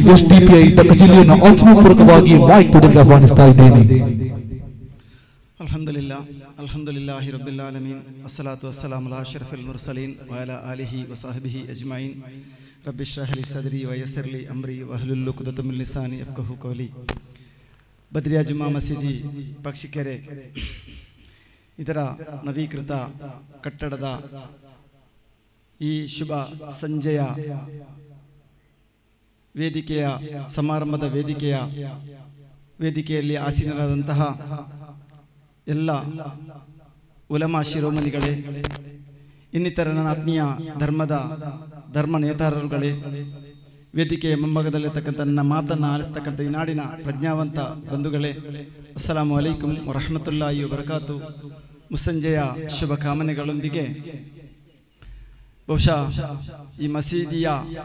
S DPI ದಕ್ಕ ಜಿಲ್ಲೆಯನ್ನು ಆತ್ಮಪೂರ್ವಕವಾಗಿ ಮಾಹಿತಿ ಪಡೆಯಲು ಆಹ್ವಾನಿಸ್ತಾ ಇದ್ದೇನೆ ಅಲ್ಹಮ್ದುಲಿಲ್ಲಾ ಅಲ್ಹಮ್ದುಲಿಲ್ಲಾಹಿ ರಬ್ಬಿಲ್ ಆಲಮೀನ್ ಅಸ್ಸಲಾತು ವಸ್ಸಲಾಮ್ ಅಲಾ ಅಶ್ರಫಿಲ್ ಮುರ್ಸಲೀನ್ ವಅಲಾ ಆಲಿಹಿ ವಸಹಬಿಹಿ ಅಜ್ಮঈನ್ ರಬ್ಬಿ ಶ್ರಹ್ ಲಿ ಸದ್ರಿ ವಯಸ್ಸಿರ್ ಲಿ ಅಮ್ರಿ ವಹ್ಲುಲ್ ಉಕ್ದತಂ ಮಿನ್ ಲಿಸಾನಿ ಯಫ್ಕಹು ಕೌಲಿ ಬದ್ರಿಯಾ ಜುಮ್ಮಾ ಮಸೀದಿ ಪಕ್ಷಿಕೆರೆ ಇದರ ನವೀಕೃತ ಕಟ್ಟಡದ ಈ ಶುಭ ಸಂಜೆಯ ವೇದಿಕೆಯ ಸಮಾರಂಭದ ವೇದಿಕೆಯ ವೇದಿಕೆಯಲ್ಲಿ ಆಸೀನರಾದಂತಹ ಎಲ್ಲ ಉಲಮಾ ಶಿರೋಮಣಿಗಳೇ ಇನ್ನಿತರ ನನ್ನ ಆತ್ಮೀಯ ಧರ್ಮದ ಧರ್ಮ ನೇತಾರರುಗಳೇ ವೇದಿಕೆಯ ಮುಂಭಾಗದಲ್ಲಿರ್ತಕ್ಕಂಥ ನನ್ನ ಮಾತನ್ನು ಆಲಿಸ್ತಕ್ಕಂಥ ಈ ನಾಡಿನ ಪ್ರಜ್ಞಾವಂತ ಬಂಧುಗಳೇ ಅಸ್ಸಲಾಮು ಅಲೈಕುಂ ವರಹಮತುಲ್ಲಾಹಿ ವಬರಕಾತು ಮುಸ್ಸಂಜೆಯ ಶುಭ ಕಾಮನೆಗಳೊಂದಿಗೆ ಬಹುಶಃ ಈ ಮಸೀದಿಯ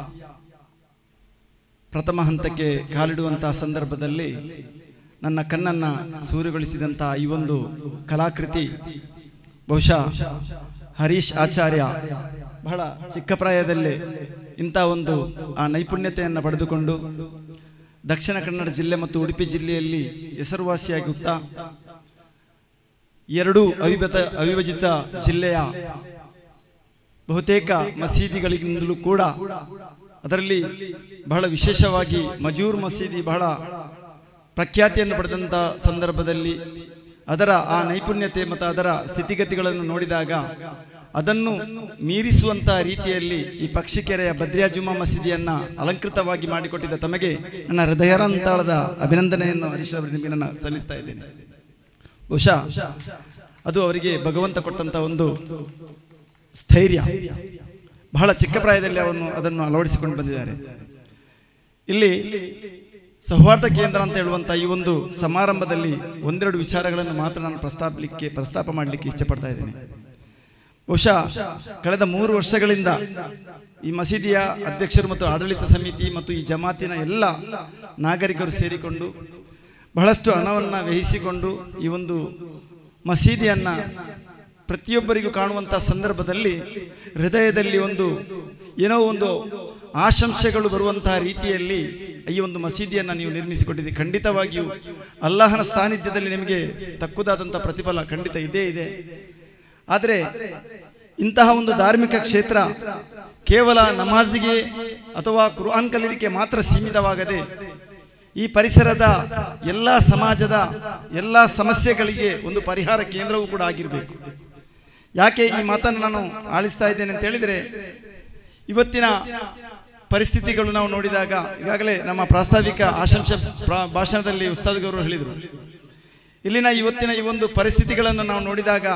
ಪ್ರಥಮ ಹಂತಕ್ಕೆ ಕಾಲಿಡುವಂತಹ ಸಂದರ್ಭದಲ್ಲಿ ನನ್ನ ಕಣ್ಣನ್ನು ಸೂರುಗೊಳಿಸಿದಂತಹ ಈ ಒಂದು ಕಲಾಕೃತಿ ಬಹುಶಃ ಹರೀಶ್ ಆಚಾರ್ಯ ಬಹಳ ಚಿಕ್ಕ ಪ್ರಾಯದಲ್ಲೇ ಇಂಥ ಒಂದು ಆ ನೈಪುಣ್ಯತೆಯನ್ನು ಪಡೆದುಕೊಂಡು ದಕ್ಷಿಣ ಕನ್ನಡ ಜಿಲ್ಲೆ ಮತ್ತು ಉಡುಪಿ ಜಿಲ್ಲೆಯಲ್ಲಿ ಹೆಸರುವಾಸಿಯಾಗುತ್ತಾ ಎರಡೂ ಅವಿಭತ ಅವಿಭಜಿತ ಜಿಲ್ಲೆಯ ಬಹುತೇಕ ಮಸೀದಿಗಳಿಗಿಂದಲೂ ಕೂಡ ಅದರಲ್ಲಿ ಬಹಳ ವಿಶೇಷವಾಗಿ ಮಜೂರ್ ಮಸೀದಿ ಬಹಳ ಪ್ರಖ್ಯಾತಿಯನ್ನು ಪಡೆದಂಥ ಸಂದರ್ಭದಲ್ಲಿ ಅದರ ಆ ನೈಪುಣ್ಯತೆ ಮತ್ತು ಅದರ ಸ್ಥಿತಿಗತಿಗಳನ್ನು ನೋಡಿದಾಗ ಅದನ್ನು ಮೀರಿಸುವಂಥ ರೀತಿಯಲ್ಲಿ ಈ ಪಕ್ಷಿಕೆರೆಯ ಬದ್ರಿಯಾ ಜುಮಾ ಮಸೀದಿಯನ್ನು ಅಲಂಕೃತವಾಗಿ ಮಾಡಿಕೊಟ್ಟಿದ್ದ ತಮಗೆ ನನ್ನ ಹೃದಯರಂತಾಳದ ಅಭಿನಂದನೆಯನ್ನು ಹರೀಶ್ ಅವರಿಗೆ ನನ್ನ ಸಲ್ಲಿಸ್ತಾ ಇದ್ದೇನೆ ಬಹುಶಃ ಅದು ಅವರಿಗೆ ಭಗವಂತ ಕೊಟ್ಟಂತ ಒಂದು ಸ್ಥೈರ್ಯ ಬಹಳ ಚಿಕ್ಕ ಪ್ರಾಯದಲ್ಲಿ ಅವನು ಅದನ್ನು ಅಳವಡಿಸಿಕೊಂಡು ಬಂದಿದ್ದಾರೆ ಇಲ್ಲಿ ಸೌಹಾರ್ದ ಕೇಂದ್ರ ಅಂತ ಹೇಳುವಂಥ ಈ ಒಂದು ಸಮಾರಂಭದಲ್ಲಿ ಒಂದೆರಡು ವಿಚಾರಗಳನ್ನು ಮಾತ್ರ ನಾನು ಪ್ರಸ್ತಾಪಲಿಕ್ಕೆ ಪ್ರಸ್ತಾಪ ಮಾಡಲಿಕ್ಕೆ ಇಷ್ಟಪಡ್ತಾ ಇದ್ದೇನೆ ಬಹುಶಃ ಕಳೆದ ಮೂರು ವರ್ಷಗಳಿಂದ ಈ ಮಸೀದಿಯ ಅಧ್ಯಕ್ಷರು ಮತ್ತು ಆಡಳಿತ ಸಮಿತಿ ಮತ್ತು ಈ ಜಮಾತಿನ ಎಲ್ಲ ನಾಗರಿಕರು ಸೇರಿಕೊಂಡು ಬಹಳಷ್ಟು ಹಣವನ್ನು ವ್ಯಯಿಸಿಕೊಂಡು ಈ ಒಂದು ಮಸೀದಿಯನ್ನು ಪ್ರತಿಯೊಬ್ಬರಿಗೂ ಕಾಣುವಂಥ ಸಂದರ್ಭದಲ್ಲಿ ಹೃದಯದಲ್ಲಿ ಒಂದು ಏನೋ ಒಂದು ಆಶಂಸೆಗಳು ಬರುವಂತಹ ರೀತಿಯಲ್ಲಿ ಈ ಒಂದು ಮಸೀದಿಯನ್ನು ನೀವು ನಿರ್ಮಿಸಿಕೊಟ್ಟಿದ್ದೀರಿ ಖಂಡಿತವಾಗಿಯೂ ಅಲ್ಲಾಹನ ಸಾನ್ನಿಧ್ಯದಲ್ಲಿ ನಿಮಗೆ ತಕ್ಕುದಾದಂಥ ಪ್ರತಿಫಲ ಖಂಡಿತ ಇದೇ ಇದೆ ಆದರೆ ಇಂತಹ ಒಂದು ಧಾರ್ಮಿಕ ಕ್ಷೇತ್ರ ಕೇವಲ ನಮಾಜಿಗೆ ಅಥವಾ ಕುರ್ಆನ್ ಕಲೀಲಿಕ್ಕೆ ಮಾತ್ರ ಸೀಮಿತವಾಗದೆ ಈ ಪರಿಸರದ ಎಲ್ಲ ಸಮಾಜದ ಎಲ್ಲ ಸಮಸ್ಯೆಗಳಿಗೆ ಒಂದು ಪರಿಹಾರ ಕೇಂದ್ರವೂ ಕೂಡ ಆಗಿರಬೇಕು ಯಾಕೆ ಈ ಮಾತನ್ನು ನಾನು ಆಲಿಸ್ತಾ ಇದ್ದೇನೆ ಅಂತ ಹೇಳಿದರೆ ಇವತ್ತಿನ ಪರಿಸ್ಥಿತಿಗಳು ನಾವು ನೋಡಿದಾಗ ಈಗಾಗಲೇ ನಮ್ಮ ಪ್ರಾಸ್ತಾವಿಕ ಆಶಂಸ ಪ್ರಾ- ಭಾಷಣದಲ್ಲಿ ಉಸ್ತಾದ್ ಗೌರವರು ಹೇಳಿದರು ಇಲ್ಲಿನ ಇವತ್ತಿನ ಈ ಒಂದು ಪರಿಸ್ಥಿತಿಗಳನ್ನು ನಾವು ನೋಡಿದಾಗ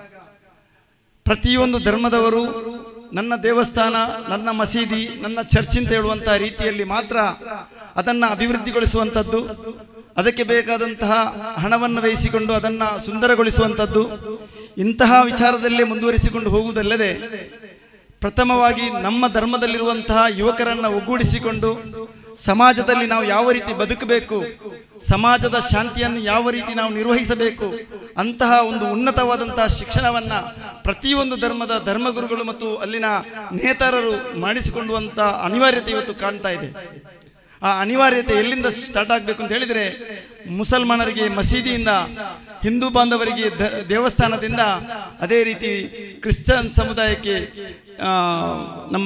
ಪ್ರತಿಯೊಂದು ಧರ್ಮದವರು ನನ್ನ ದೇವಸ್ಥಾನ ನನ್ನ ಮಸೀದಿ ನನ್ನ ಚರ್ಚ್ ಅಂತ ಹೇಳುವಂತಹ ರೀತಿಯಲ್ಲಿ ಮಾತ್ರ ಅದನ್ನು ಅಭಿವೃದ್ಧಿಗೊಳಿಸುವಂಥದ್ದು ಅದಕ್ಕೆ ಬೇಕಾದಂತಹ ಹಣವನ್ನು ವ್ಯಯಿಸಿಕೊಂಡು ಅದನ್ನು ಸುಂದರಗೊಳಿಸುವಂಥದ್ದು ಇಂತಹ ವಿಚಾರದಲ್ಲೇ ಮುಂದುವರಿಸಿಕೊಂಡು ಹೋಗುವುದಲ್ಲದೆ ಪ್ರಥಮವಾಗಿ ನಮ್ಮ ಧರ್ಮದಲ್ಲಿರುವಂತಹ ಯುವಕರನ್ನು ಒಗ್ಗೂಡಿಸಿಕೊಂಡು ಸಮಾಜದಲ್ಲಿ ನಾವು ಯಾವ ರೀತಿ ಬದುಕಬೇಕು ಸಮಾಜದ ಶಾಂತಿಯನ್ನು ಯಾವ ರೀತಿ ನಾವು ನಿರ್ವಹಿಸಬೇಕು ಅಂತಹ ಒಂದು ಉನ್ನತವಾದಂತಹ ಶಿಕ್ಷಣವನ್ನ ಪ್ರತಿಯೊಂದು ಧರ್ಮದ ಧರ್ಮಗುರುಗಳು ಮತ್ತು ಅಲ್ಲಿನ ನೇತಾರರು ಮಾಡಿಸಿಕೊಳ್ಳುವಂತ ಅನಿವಾರ್ಯತೆ ಇವತ್ತು ಕಾಣ್ತಾ ಇದೆ ಆ ಅನಿವಾರ್ಯತೆ ಎಲ್ಲಿಂದ ಸ್ಟಾರ್ಟ್ ಆಗಬೇಕು ಅಂತ ಹೇಳಿದರೆ ಮುಸಲ್ಮಾನರಿಗೆ ಮಸೀದಿಯಿಂದ ಹಿಂದೂ ಬಾಂಧವರಿಗೆ ದ- ದೇವಸ್ಥಾನದಿಂದ ಅದೇ ರೀತಿ ಕ್ರಿಶ್ಚಿಯನ್ ಸಮುದಾಯಕ್ಕೆ ಆ, ನಮ್ಮ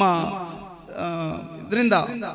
ಇದರಿಂದ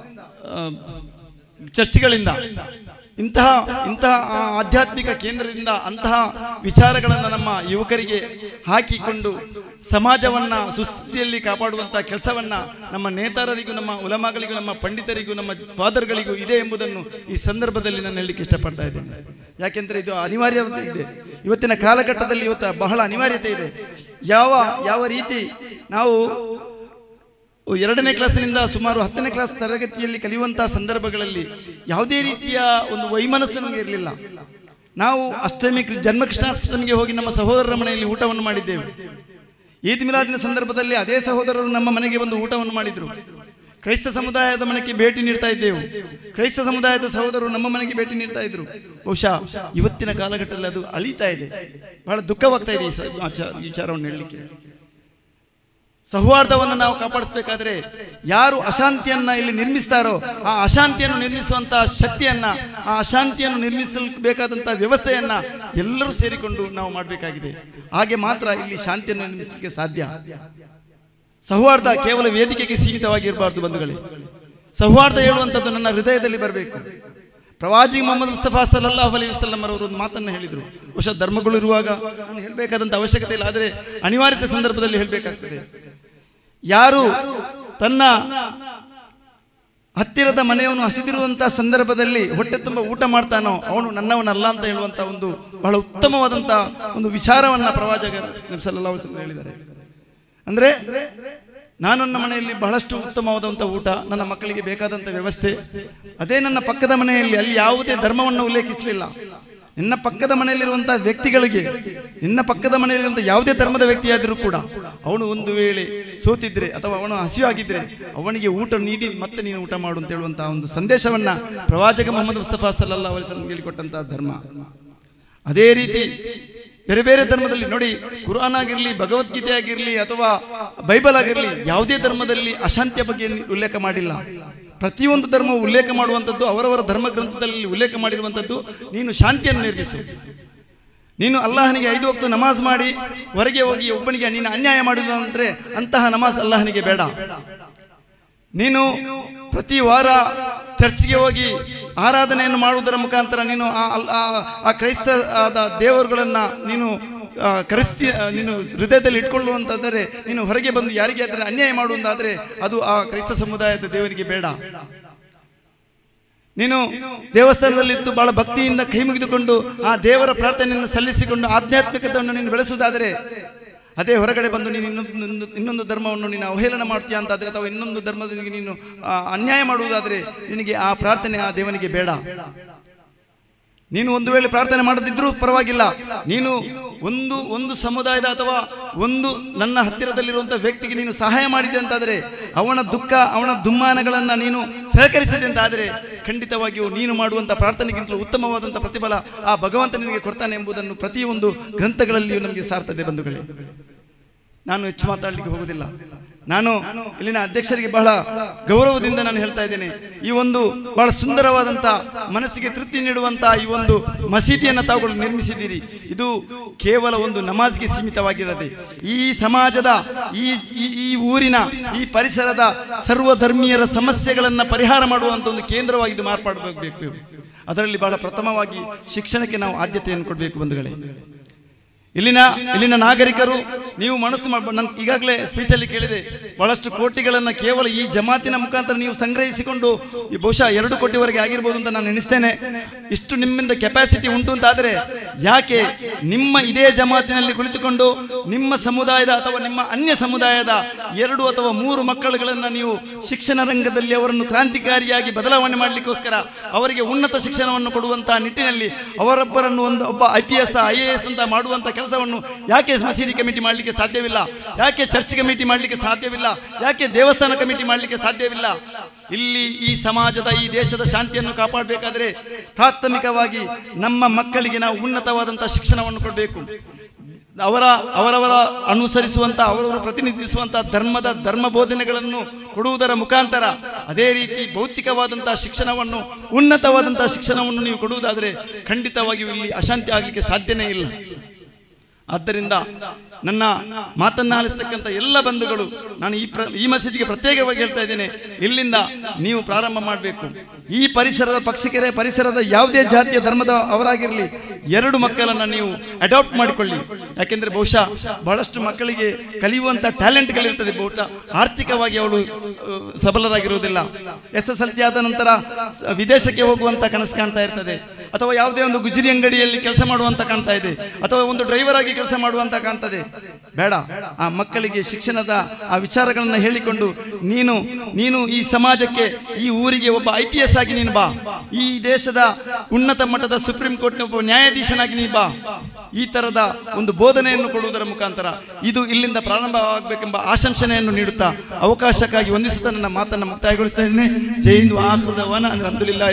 ಚರ್ಚ್ಗಳಿಂದ ಇಂತಹ ಇಂತಹ ಆ ಆಧ್ಯಾತ್ಮಿಕ ಕೇಂದ್ರದಿಂದ ಅಂತಹ ವಿಚಾರಗಳನ್ನು ನಮ್ಮ ಯುವಕರಿಗೆ ಹಾಕಿಕೊಂಡು ಸಮಾಜವನ್ನ ಸುಸ್ಥಿತಿಯಲ್ಲಿ ಕಾಪಾಡುವಂತಹ ಕೆಲಸವನ್ನ ನಮ್ಮ ನೇತಾರರಿಗೂ ನಮ್ಮ ಉಲಮಾಗಳಿಗೂ ನಮ್ಮ ಪಂಡಿತರಿಗೂ ನಮ್ಮ ಫಾದರ್ಗಳಿಗೂ ಇದೆ ಎಂಬುದನ್ನು ಈ ಸಂದರ್ಭದಲ್ಲಿ ನಾನು ಹೇಳಲಿಕ್ಕೆ ಇಷ್ಟಪಡ್ತಾ ಇದ್ದೇನೆ ಯಾಕೆಂದ್ರೆ ಇದು ಅನಿವಾರ್ಯತೆ ಇದೆ ಇವತ್ತಿನ ಕಾಲಘಟ್ಟದಲ್ಲಿ ಇವತ್ತು ಬಹಳ ಅನಿವಾರ್ಯತೆ ಇದೆ ಯಾವ ಯಾವ ರೀತಿ ನಾವು ಎರಡನೇ ಕ್ಲಾಸಿನಿಂದ ಸುಮಾರು ಹತ್ತನೇ ಕ್ಲಾಸ್ ತರಗತಿಯಲ್ಲಿ ಕಲಿಯುವಂತಹ ಸಂದರ್ಭಗಳಲ್ಲಿ ಯಾವುದೇ ರೀತಿಯ ಒಂದು ವೈಮನಸ್ಸು ನಮಗೆ ಇರಲಿಲ್ಲ ನಾವು ಅಷ್ಟಮಿ ಜನ್ಮಕೃಷ್ಣಾಷ್ಟಮಿಗೆ ಹೋಗಿ ನಮ್ಮ ಸಹೋದರರ ಮನೆಯಲ್ಲಿ ಊಟವನ್ನು ಮಾಡಿದ್ದೇವೆ ಈದ್ ಮಿಲಾದಿನ ಸಂದರ್ಭದಲ್ಲಿ ಅದೇ ಸಹೋದರರು ನಮ್ಮ ಮನೆಗೆ ಒಂದು ಊಟವನ್ನು ಮಾಡಿದ್ರು ಕ್ರೈಸ್ತ ಸಮುದಾಯದ ಮನೆಗೆ ಭೇಟಿ ನೀಡ್ತಾ ಇದ್ದೆವು ಕ್ರೈಸ್ತ ಸಮುದಾಯದ ಸಹೋದರರು ನಮ್ಮ ಮನೆಗೆ ಭೇಟಿ ನೀಡ್ತಾ ಇದ್ರು ಬಹುಶಃ ಇವತ್ತಿನ ಕಾಲಘಟ್ಟದಲ್ಲಿ ಅದು ಅಳಿತಾ ಇದೆ ಬಹಳ ದುಃಖವಾಗ್ತಾ ಇದೆ ಈ ಸ- ಆಚ- ವಿಚಾರವನ್ನು ಹೇಳಲಿಕ್ಕೆ ಸೌಹಾರ್ದವನ್ನು ನಾವು ಕಾಪಾಡಿಸಬೇಕಾದ್ರೆ ಯಾರು ಅಶಾಂತಿಯನ್ನ ಇಲ್ಲಿ ನಿರ್ಮಿಸ್ತಾರೋ ಆ ಅಶಾಂತಿಯನ್ನು ನಿರ್ಮಿಸುವಂತಹ ಶಕ್ತಿಯನ್ನ ಆ ಅಶಾಂತಿಯನ್ನು ನಿರ್ಮಿಸಬೇಕಾದಂಥ ವ್ಯವಸ್ಥೆಯನ್ನ ಎಲ್ಲರೂ ಸೇರಿಕೊಂಡು ನಾವು ಮಾಡಬೇಕಾಗಿದೆ ಹಾಗೆ ಮಾತ್ರ ಇಲ್ಲಿ ಶಾಂತಿಯನ್ನು ನಿರ್ಮಿಸಲಿಕ್ಕೆ ಸಾಧ್ಯ ಸೌಹಾರ್ದ ಕೇವಲ ವೇದಿಕೆಗೆ ಸೀಮಿತವಾಗಿರಬಾರ್ದು ಬಂಧುಗಳೇ ಸೌಹಾರ್ದ ಹೇಳುವಂಥದ್ದು ನನ್ನ ಹೃದಯದಲ್ಲಿ ಬರಬೇಕು ಪ್ರವಾಜಿ ಮೊಹಮ್ಮದ್ ಮುಸ್ತಫಾ ಸಲ್ಲಲ್ಲಾಹು ಅಲೈಹಿ ವಸಲ್ಲಂ ಅವರು ಒಂದು ಮಾತನ್ನು ಹೇಳಿದರು ಬಹುಶಃ ಧರ್ಮಗಳು ಇರುವಾಗ ನಾನು ಹೇಳಬೇಕಾದಂಥ ಅವಶ್ಯಕತೆ ಇಲ್ಲ ಆದರೆ ಅನಿವಾರ್ಯತೆ ಸಂದರ್ಭದಲ್ಲಿ ಹೇಳಬೇಕಾಗ್ತದೆ ಯಾರು ತನ್ನ ಹತ್ತಿರದ ಮನೆಯವನು ಹಸಿದಿರುವಂತಹ ಸಂದರ್ಭದಲ್ಲಿ ಹೊಟ್ಟೆ ತುಂಬ ಊಟ ಮಾಡ್ತಾನೋ ಅವನು ನನ್ನವನಲ್ಲ ಅಂತ ಹೇಳುವಂತ ಒಂದು ಬಹಳ ಉತ್ತಮವಾದಂತಹ ಒಂದು ವಿಚಾರವನ್ನ ಪ್ರವಾಚಕ ನಬಿ ಸಲ್ಲಲ್ಲಾಹು ಅಲೈಹಿ ವಸಲ್ಲಂ ಹೇಳಿದ್ದಾರೆ ಅಂದ್ರೆ ನಾನು ನನ್ನ ಮನೆಯಲ್ಲಿ ಬಹಳಷ್ಟು ಉತ್ತಮವಾದಂಥ ಊಟ ನನ್ನ ಮಕ್ಕಳಿಗೆ ಬೇಕಾದಂಥ ವ್ಯವಸ್ಥೆ ಅದೇ ನನ್ನ ಪಕ್ಕದ ಮನೆಯಲ್ಲಿ ಅಲ್ಲಿ ಯಾವುದೇ ಧರ್ಮವನ್ನು ಉಲ್ಲೇಖಿಸಲಿಲ್ಲ ನಿನ್ನ ಪಕ್ಕದ ಮನೆಯಲ್ಲಿರುವಂತಹ ವ್ಯಕ್ತಿಗಳಿಗೆ ನಿನ್ನ ಪಕ್ಕದ ಮನೆಯಲ್ಲಿರುವಂಥ ಯಾವುದೇ ಧರ್ಮದ ವ್ಯಕ್ತಿಯಾದರೂ ಕೂಡ ಅವನು ಒಂದು ವೇಳೆ ಸೋತಿದ್ರೆ ಅಥವಾ ಅವನು ಹಸಿವಾಗಿದ್ರೆ ಅವನಿಗೆ ಊಟ ನೀಡಿ ಮತ್ತೆ ನೀನು ಊಟ ಮಾಡು ಅಂತ ಹೇಳುವಂತಹ ಒಂದು ಸಂದೇಶವನ್ನ ಪ್ರವಾಚಕ ಮೊಹಮ್ಮದ್ ಮುಸ್ತಫಾ ಸಲ್ಲಲ್ಲಾಹು ಅಲೈಹಿ ವಸಲ್ಲಂ ಹೇಳಿಕೊಟ್ಟಂತಹ ಧರ್ಮ ಅದೇ ರೀತಿ ಬೇರೆ ಬೇರೆ ಧರ್ಮದಲ್ಲಿ ನೋಡಿ ಕುರಾನ್ ಆಗಿರಲಿ ಭಗವದ್ಗೀತೆ ಆಗಿರಲಿ ಅಥವಾ ಬೈಬಲ್ ಆಗಿರಲಿ ಯಾವುದೇ ಧರ್ಮದಲ್ಲಿ ಅಶಾಂತಿಯ ಬಗ್ಗೆ ಉಲ್ಲೇಖ ಮಾಡಿಲ್ಲ ಪ್ರತಿಯೊಂದು ಧರ್ಮವು ಉಲ್ಲೇಖ ಮಾಡುವಂಥದ್ದು ಅವರವರ ಧರ್ಮ ಗ್ರಂಥದಲ್ಲಿ ಉಲ್ಲೇಖ ಮಾಡಿರುವಂಥದ್ದು ನೀನು ಶಾಂತಿಯನ್ನು ನಿರ್ಮಿಸು ನೀನು ಅಲ್ಲಾಹನಿಗೆ ಐದು ಹೊತ್ತು ನಮಾಜ್ ಮಾಡಿ ಹೊರಗೆ ಹೋಗಿ ಒಬ್ಬನಿಗೆ ನೀನು ಅನ್ಯಾಯ ಮಾಡುವುದು ಅಂದರೆ ಅಂತಹ ನಮಾಜ್ ಅಲ್ಲಾಹನಿಗೆ ಬೇಡ ನೀನು ಪ್ರತಿ ವಾರ ಚರ್ಚ್ಗೆ ಹೋಗಿ ಆರಾಧನೆಯನ್ನು ಮಾಡುವುದರ ಮುಖಾಂತರ ನೀನು ಆ ಅಲ್- ಆ- ಆ ಕ್ರೈಸ್ತ ಆದ ದೇವರುಗಳನ್ನ ನೀನು ಆ, ಕರೆಸ್ತಿ ಆ, ನೀನು ಹೃದಯದಲ್ಲಿ ಇಟ್ಕೊಳ್ಳುವಂತಾದರೆ ನೀನು ಹೊರಗೆ ಬಂದು ಯಾರಿಗೆ ಅದರ ಅನ್ಯಾಯ ಮಾಡುವಂತಾದರೆ ಅದು ಆ ಕ್ರೈಸ್ತ ಸಮುದಾಯದ ದೇವರಿಗೆ ಬೇಡ ನೀನು ದೇವಸ್ಥಾನದಲ್ಲಿ ಇದ್ದು ಬಹಳ ಭಕ್ತಿಯಿಂದ ಕೈ ಮುಗಿದುಕೊಂಡು ಆ ದೇವರ ಪ್ರಾರ್ಥನೆಯನ್ನು ಸಲ್ಲಿಸಿಕೊಂಡು ಆಧ್ಯಾತ್ಮಿಕತೆಯನ್ನು ನೀನು ಬೆಳೆಸುವುದಾದರೆ ಅದೇ ಹೊರಗಡೆ ಬಂದು ನೀನು ಇನ್ನೊಂದು ಇನ್ನೊಂದು ಧರ್ಮವನ್ನು ನೀನು ಅವಹೇಳನ ಮಾಡ್ತೀಯ ಅಂತಾದರೆ ಅಥವಾ ಇನ್ನೊಂದು ಧರ್ಮದಲ್ಲಿ ನೀನು ಆ, ಅನ್ಯಾಯ ಮಾಡುವುದಾದರೆ ನಿನಗೆ ಆ ಪ್ರಾರ್ಥನೆ ಆ ದೇವನಿಗೆ ಬೇಡ ನೀನು ಒಂದು ವೇಳೆ ಪ್ರಾರ್ಥನೆ ಮಾಡದಿದ್ರೂ ಪರವಾಗಿಲ್ಲ ನೀನು ಒಂದು ಒಂದು ಸಮುದಾಯದ ಅಥವಾ ಒಂದು ನನ್ನ ಹತ್ತಿರದಲ್ಲಿರುವಂಥ ವ್ಯಕ್ತಿಗೆ ನೀನು ಸಹಾಯ ಮಾಡಿದೆ ಅಂತಾದರೆ ಅವನ ದುಃಖ ಅವನ ದುಮ್ಮಾನಗಳನ್ನು ನೀನು ಸಹಕರಿಸಿದೆ ಅಂತಾದರೆ ಖಂಡಿತವಾಗಿಯೂ ನೀನು ಮಾಡುವಂಥ ಪ್ರಾರ್ಥನೆಗಿಂತಲೂ ಉತ್ತಮವಾದಂಥ ಪ್ರತಿಫಲ ಆ ಭಗವಂತ ನಿನಗೆ ಕೊಡ್ತಾನೆ ಎಂಬುದನ್ನು ಪ್ರತಿಯೊಂದು ಗ್ರಂಥಗಳಲ್ಲಿಯೂ ನಮಗೆ ಸಾರ್ತದೆ ಬಂಧುಗಳೇ ನಾನು ಹೆಚ್ಚು ಮಾತಾಡಲಿಕ್ಕೆ ಹೋಗುವುದಿಲ್ಲ ನಾನು ಇಲ್ಲಿನ ಅಧ್ಯಕ್ಷರಿಗೆ ಬಹಳ ಗೌರವದಿಂದ ನಾನು ಹೇಳ್ತಾ ಇದ್ದೇನೆ ಈ ಒಂದು ಬಹಳ ಸುಂದರವಾದಂಥ ಮನಸ್ಸಿಗೆ ತೃಪ್ತಿ ನೀಡುವಂಥ ಈ ಒಂದು ಮಸೀದಿಯನ್ನು ತಾವುಗಳು ನಿರ್ಮಿಸಿದ್ದೀರಿ ಇದು ಕೇವಲ ಒಂದು ನಮಾಜ್ಗೆ ಸೀಮಿತವಾಗಿರದೆ ಈ ಸಮಾಜದ ಈ ಈ- ಈ ಊರಿನ ಈ ಪರಿಸರದ ಸರ್ವಧರ್ಮೀಯರ ಸಮಸ್ಯೆಗಳನ್ನು ಪರಿಹಾರ ಮಾಡುವಂಥ ಒಂದು ಕೇಂದ್ರವಾಗಿ ಇದು ಮಾರ್ಪಾಡಬೇಕು ಅದರಲ್ಲಿ ಬಹಳ ಪ್ರಥಮವಾಗಿ ಶಿಕ್ಷಣಕ್ಕೆ ನಾವು ಆದ್ಯತೆಯನ್ನು ಕೊಡಬೇಕು ಬಂಧುಗಳೇ ಇಲ್ಲಿನ ಇಲ್ಲಿನ ನಾಗರಿಕರು ನೀವು ಮನಸ್ಸು ಮಾಡ ನಾನು ಈಗಾಗಲೇ ಸ್ಪೀಚಲ್ಲಿ ಕೇಳಿದೆ ಬಹಳಷ್ಟು ಕೋಟಿಗಳನ್ನು ಕೇವಲ ಈ ಜಮಾತಿನ ಮುಖಾಂತರ ನೀವು ಸಂಗ್ರಹಿಸಿಕೊಂಡು ಈ ಬಹುಶಃ ಎರಡು ಕೋಟಿವರೆಗೆ ಆಗಿರ್ಬೋದು ಅಂತ ನಾನು ಎಣಿಸ್ತೇನೆ ಇಷ್ಟು ನಿಮ್ಮಿಂದ ಕೆಪಾಸಿಟಿ ಉಂಟು ಅಂತಾದರೆ ಯಾಕೆ ನಿಮ್ಮ ಇದೇ ಜಮಾತಿನಲ್ಲಿ ಕುಳಿತುಕೊಂಡು ನಿಮ್ಮ ಸಮುದಾಯದ ಅಥವಾ ನಿಮ್ಮ ಅನ್ಯ ಸಮುದಾಯದ ಎರಡು ಅಥವಾ ಮೂರು ಮಕ್ಕಳುಗಳನ್ನು ನೀವು ಶಿಕ್ಷಣ ರಂಗದಲ್ಲಿ ಅವರನ್ನು ಕ್ರಾಂತಿಕಾರಿಯಾಗಿ ಬದಲಾವಣೆ ಮಾಡಲಿಕ್ಕೋಸ್ಕರ ಅವರಿಗೆ ಉನ್ನತ ಶಿಕ್ಷಣವನ್ನು ಕೊಡುವಂತಹ ನಿಟ್ಟಿನಲ್ಲಿ ಅವರೊಬ್ಬರನ್ನು ಒಂದು ಒಬ್ಬ I P S I A S ಅಂತ ಮಾಡುವಂಥ ಕೆಲಸವನ್ನು ಯಾಕೆ ಮಸೀದಿ ಕಮಿಟಿ ಮಾಡಲಿಕ್ಕೆ ಸಾಧ್ಯವಿಲ್ಲ ಯಾಕೆ ಚರ್ಚ್ ಕಮಿಟಿ ಮಾಡಲಿಕ್ಕೆ ಸಾಧ್ಯವಿಲ್ಲ ಯಾಕೆ ದೇವಸ್ಥಾನ ಕಮಿಟಿ ಮಾಡಲಿಕ್ಕೆ ಸಾಧ್ಯವಿಲ್ಲ ಇಲ್ಲಿ ಈ ಸಮಾಜದ ಈ ದೇಶದ ಶಾಂತಿಯನ್ನು ಕಾಪಾಡಬೇಕಾದ್ರೆ ಪ್ರಾಥಮಿಕವಾಗಿ ನಮ್ಮ ಮಕ್ಕಳಿಗೆ ನಾವು ಉನ್ನತವಾದಂಥ ಶಿಕ್ಷಣವನ್ನು ಕೊಡಬೇಕು ಅವರ ಅವರವರ ಅನುಸರಿಸುವಂತ ಅವರವರು ಪ್ರತಿನಿಧಿಸುವಂತ ಧರ್ಮದ ಧರ್ಮ ಬೋಧನೆಗಳನ್ನು ಕೊಡುವುದರ ಮುಖಾಂತರ ಅದೇ ರೀತಿ ಭೌತಿಕವಾದಂತಹ ಶಿಕ್ಷಣವನ್ನು ಉನ್ನತವಾದಂತಹ ಶಿಕ್ಷಣವನ್ನು ನೀವು ಕೊಡುವುದಾದರೆ ಖಂಡಿತವಾಗಿಯೂ ಇಲ್ಲಿ ಅಶಾಂತಿ ಆಗಲಿಕ್ಕೆ ಸಾಧ್ಯನೇ ಇಲ್ಲ ಆದ್ದರಿಂದ ನನ್ನ ಮಾತನ್ನ ಆಲಿಸ್ತಕ್ಕಂಥ ಎಲ್ಲ ಬಂಧುಗಳು ನಾನು ಈ ಪ್ರ ಈ ಮಸೀದಿಗೆ ಪ್ರತ್ಯೇಕವಾಗಿ ಹೇಳ್ತಾ ಇದ್ದೇನೆ ಇಲ್ಲಿಂದ ನೀವು ಪ್ರಾರಂಭ ಮಾಡಬೇಕು ಈ ಪರಿಸರದ ಪಕ್ಷಿಕೆರೆ ಪರಿಸರದ ಯಾವುದೇ ಜಾತಿಯ ಧರ್ಮದ ಅವರಾಗಿರಲಿ ಎರಡು ಮಕ್ಕಳನ್ನು ನೀವು ಅಡಾಪ್ಟ್ ಮಾಡಿಕೊಳ್ಳಿ ಯಾಕೆಂದ್ರೆ ಬಹುಶಃ ಬಹಳಷ್ಟು ಮಕ್ಕಳಿಗೆ ಕಲಿಯುವಂಥ ಟ್ಯಾಲೆಂಟ್ಗಳಿರ್ತದೆ ಬಹುಶಃ ಆರ್ಥಿಕವಾಗಿ ಅವಳು ಸ- ಸಬಲರಾಗಿರುವುದಿಲ್ಲ ಎಸ್ ಎಸ್ ಎಲ್ ಸಿ ಆದ ನಂತರ ಸ- ವಿದೇಶಕ್ಕೆ ಹೋಗುವಂತ ಕನಸು ಕಾಣ್ತಾ ಇರ್ತದೆ ಅಥವಾ ಯಾವುದೇ ಒಂದು ಗುಜರಿ ಅಂಗಡಿಯಲ್ಲಿ ಕೆಲಸ ಮಾಡುವಂತ ಕಾಣ್ತಾ ಇದೆ ಅಥವಾ ಒಂದು ಡ್ರೈವರ್ ಆಗಿ ಕೆಲಸ ಮಾಡುವಂತ ಕಾಣ್ತದೆ ಬೇಡ ಆ ಮಕ್ಕಳಿಗೆ ಶಿಕ್ಷಣದ ಆ ವಿಚಾರಗಳನ್ನ ಹೇಳಿಕೊಂಡು ನೀನು ನೀನು ಈ ಸಮಾಜಕ್ಕೆ ಈ ಊರಿಗೆ ಒಬ್ಬ ಐ ಪಿ ಎಸ್ ಆಗಿ ನೀನು ಬಾ ಈ ದೇಶದ ಉನ್ನತ ಮಟ್ಟದ ಸುಪ್ರೀಂ ಕೋರ್ಟ್ನ ಒಬ್ಬ ನ್ಯಾಯಾಧೀಶನಾಗಿ ನೀನು ಬಾ ಈ ತರದ ಒಂದು ಬೋಧನೆಯನ್ನು ಕೊಡುವುದರ ಮುಖಾಂತರ ಇದು ಇಲ್ಲಿಂದ ಪ್ರಾರಂಭವಾಗಬೇಕೆಂಬ ಆಶಂಸನೆಯನ್ನು ನೀಡುತ್ತಾ ಅವಕಾಶಕ್ಕಾಗಿ ವಂದಿಸುತ್ತಾ ನನ್ನ ಮಾತನ್ನು ಮುಕ್ತಾಯಗೊಳಿಸ್ತಾ ಇದ್ದೇನೆ ಜೈ ಹಿಂದ್ ಆಹೃದವನ ಅಲ್ಹಮ್ದುಲಿಲ್ಲಾಹಿ